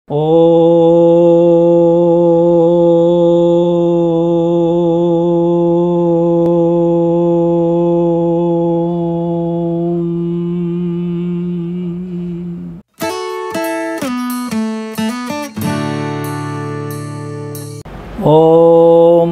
ஓம் ॐ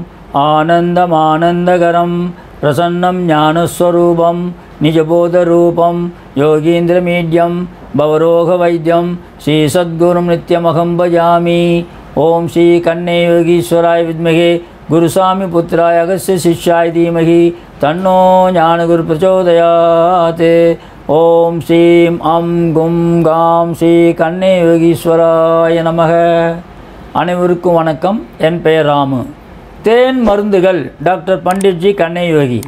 आनन्दमानन्दकरं प्रसन्नं ज्ञानस्वरूपं निजबोधरूपं योगीन्द्रमीड्यं भवरोगवैद्यं श्रीसद्गुरुं नित्यमहं भजामि ॐ श्रीकन्ने योगीश्वराय विद्महे गुरुस्वामी पुत्राय अगस्य शिष्याय धीमहि तन्नो ज्ञानगुरुप्रचोदयात् ॐ श्रीं अं गुं गां श्रीकन्ने योगीश्वराय नमः அனைவருக்கும் வணக்கம் என் பெயர் ராமு தேன் மருந்துகள் டாக்டர் பண்டிட்ஜி கண்ணையோகி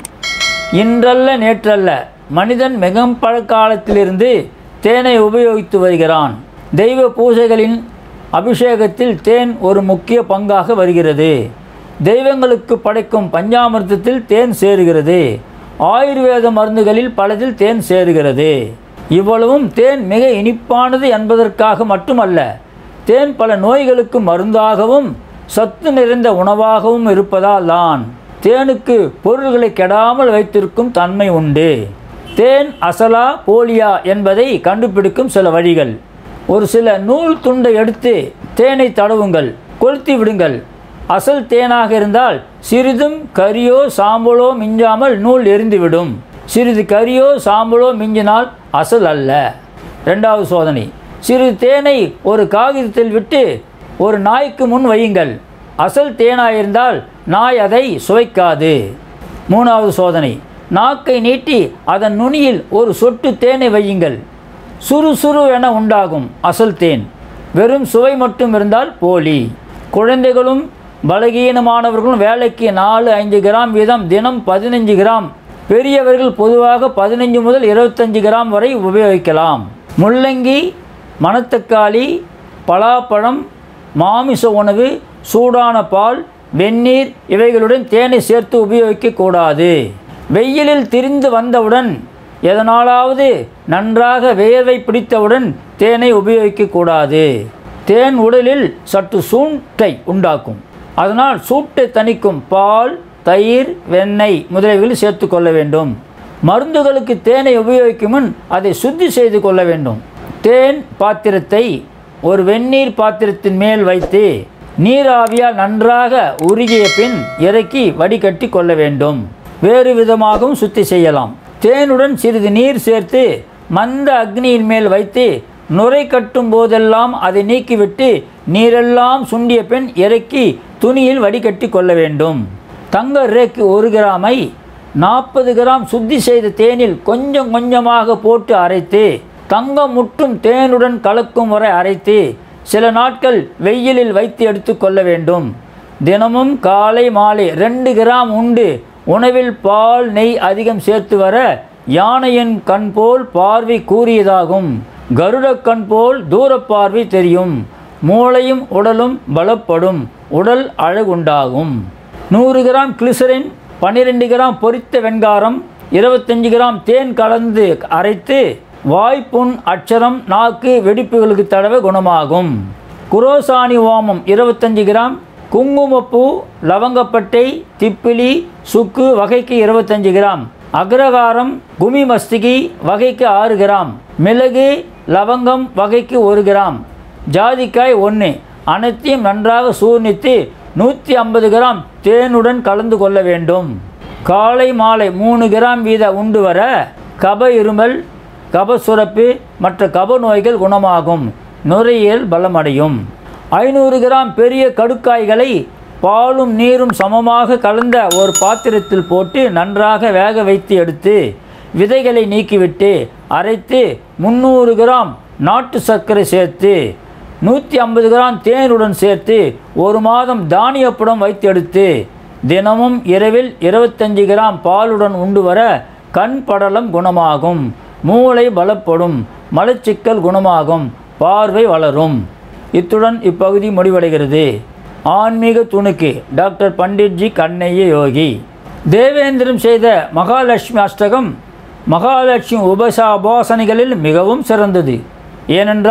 இன்றல்ல நேற்றல்ல மனிதன் மிகவும் பழக்காலத்திலிருந்து தேனை உபயோகித்து வருகிறான் தெய்வ பூஜைகளின் அபிஷேகத்தில் தேன் ஒரு முக்கிய பங்காக வருகிறது தெய்வங்களுக்கு படைக்கும் பஞ்சாமிர்தத்தில் தேன் சேருகிறது ஆயுர்வேத மருந்துகளில் பலதில் தேன் சேருகிறது இவ்வளவும் தேன் மிக இனிப்பானது என்பதற்காக மட்டுமல்ல தேன் பல நோய்களுக்கு மருந்தாகவும் சத்து நிறைந்த உணவாகவும் இருப்பதால் தான் தேனுக்கு பொருள்களை கெடாமல் வைத்திருக்கும் தன்மை உண்டு தேன் அசலா போலியா என்பதை கண்டுபிடிக்கும் சில வழிகள் ஒரு சில நூல் துண்டை எடுத்து தேனை தடவுங்கள் கொளுத்தி விடுங்கள் அசல் தேனாக இருந்தால் சிறிதும் கரியோ சாம்பலோ மிஞ்சாமல் நூல் எரிந்துவிடும் சிறிது கரியோ சாம்பலோ மிஞ்சினால் அசல் அல்ல ரெண்டாவது சோதனை சிறிது தேனை ஒரு காகிதத்தில் விட்டு ஒரு நாய்க்கு முன் வையுங்கள் அசல் தேனாயிருந்தால் நாய் அதை சுவைக்காது மூணாவது சோதனை நாக்கை நீட்டி அதன் நுனியில் ஒரு சொட்டு தேனை வையுங்கள் சுறுசுறு என உண்டாகும் அசல் தேன் வெறும் சுவை மட்டும் இருந்தால் போலி குழந்தைகளும் பலகீனமானவர்களும் வேலைக்கு நாலு ஐந்து கிராம் வீதம் தினம் பதினஞ்சு கிராம் பெரியவர்கள் பொதுவாக பதினஞ்சு முதல் இருபத்தஞ்சு கிராம் வரை உபயோகிக்கலாம் முள்ளங்கி மணத்தக்காளி பலாப்பழம் மாமிச உணவு சூடான பால் வெந்நீர் இவைகளுடன் தேனை சேர்த்து உபயோகிக்கக்கூடாது வெயிலில் திரிந்து வந்தவுடன் எதனாலாவது நன்றாக வேர்வை பிடித்தவுடன் தேனை உபயோகிக்கக்கூடாது தேன் உடலில் சற்று சூட்டை உண்டாக்கும் அதனால் சூட்டை தணிக்கும் பால் தயிர் வெண்ணெய் முதலியவைகள் சேர்த்து கொள்ள வேண்டும் மருந்துகளுக்கு தேனை உபயோகிக்கும் முன் அதை சுத்தி செய்து கொள்ள வேண்டும் தேன் பாத்திரத்தை ஒரு வெந்நீர் பாத்திரத்தின் மேல் வைத்து நீராவியால் நன்றாக உருகிய பின் இறக்கி வடிகட்டி கொள்ள வேண்டும் வேறு விதமாகவும் சுத்தி செய்யலாம் தேனுடன் சிறிது நீர் சேர்த்து மந்த அக்னியின் மேல் வைத்து நுரை கட்டும் போதெல்லாம் அதை நீக்கிவிட்டு நீரெல்லாம் சுண்டிய பின் இறக்கி துணியில் வடிகட்டி கொள்ள வேண்டும் தங்க ரேக்கு ஒரு கிராமை நாற்பது கிராம் சுத்தி செய்த தேனில் கொஞ்சம் கொஞ்சமாக போட்டு அரைத்து தங்கம் முற்றும் தேனுடன் கலக்கும் வரை அரைத்து சில நாட்கள் வெயிலில் வைத்து எடுத்துக்கொள்ள வேண்டும் தினமும் காலை மாலை ரெண்டு கிராம் உண்டு உணவில் பால் நெய் அதிகம் சேர்த்து வர யானையின் கண் போல் பார்வை கூறியதாகும் கருடக் கண் போல் தூரப் பார்வை தெரியும் மூளையும் உடலும் பலப்படும் உடல் அழகுண்டாகும் நூறு கிராம் கிளிசரின் பன்னிரெண்டு கிராம் பொரித்த வெண்காரம் இருபத்தஞ்சு கிராம் தேன் கலந்து அரைத்து வாய்ப்புண் அச்சரம் நாக்கு வெடிப்புகளுக்கு தடவை குணமாகும் குரோசானி ஓமம் இருபத்தஞ்சு கிராம் குங்குமப்பூ லவங்கப்பட்டை திப்பிலி சுக்கு வகைக்கு இருபத்தஞ்சு கிராம் அக்ரகாரம் குமி மஸ்திகி வகைக்கு ஆறு கிராம் மிளகு லவங்கம் வகைக்கு ஒரு கிராம் ஜாதிக்காய் ஒன்று அனைத்தையும் நன்றாக சூர்ணித்து நூற்றி ஐம்பது கிராம் தேனுடன் கலந்து கொள்ள வேண்டும் காலை மாலை மூணு கிராம் வீத உண்டு வர கப இருமல் கப சுரப்பு மற்ற கப நோய்கள் குணமாகும் நுரையீரல் பலமடையும் ஐநூறு கிராம் பெரிய கடுக்காய்களை பாலும் நீரும் சமமாக கலந்த ஒரு பாத்திரத்தில் போட்டு நன்றாக வேக வைத்து எடுத்து விதைகளை நீக்கிவிட்டு அரைத்து முந்நூறு கிராம் நாட்டு சர்க்கரை சேர்த்து நூற்றி ஐம்பது கிராம் தேனுடன் சேர்த்து ஒரு மாதம் தானியப்படம் வைத்து எடுத்து தினமும் இரவில் இருபத்தஞ்சு கிராம் பாலுடன் உண்டு வர கண் படலம் குணமாகும் மூளை பலப்படும் மலச்சிக்கல் குணமாகும் பார்வை வளரும் இத்துடன் இப்பகுதி முடிவடைகிறது ஆன்மீக துணுக்கு டாக்டர் பண்டிட்ஜி கண்ணைய யோகி தேவேந்திரம் செய்த மகாலட்சுமி அஷ்டகம் மகாலட்சுமி உபசாபாசனைகளில் மிகவும் சிறந்தது ஏனென்றால்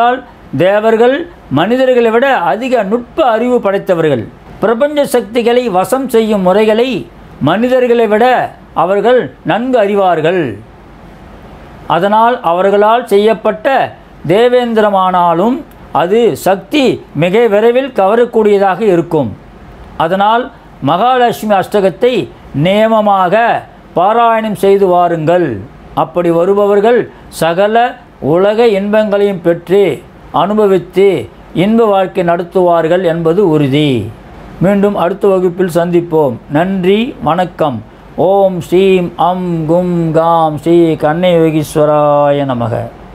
தேவர்கள் மனிதர்களை விட அதிக நுட்ப அறிவு படைத்தவர்கள் பிரபஞ்ச சக்திகளை வசம் செய்யும் முறைகளை மனிதர்களை விட அவர்கள் நன்கு அறிவார்கள் அதனால் அவர்களால் செய்யப்பட்ட தேவேந்திரமானாலும் அது சக்தி மிக விரைவில் கவரக்கூடியதாக இருக்கும் அதனால் மகாலட்சுமி அஷ்டகத்தை நியமமாக பாராயணம் செய்து வாருங்கள் அப்படி வருபவர்கள் சகல உலக இன்பங்களையும் பெற்று அனுபவித்து இன்ப வாழ்க்கை நடத்துவார்கள் என்பது உறுதி மீண்டும் அடுத்த வகுப்பில் சந்திப்போம் நன்றி வணக்கம் ஓம் ஸ்ரீம் அம் கும் காம் ஸ்ரீ கண்ணை யோகீஸ்வராய நமக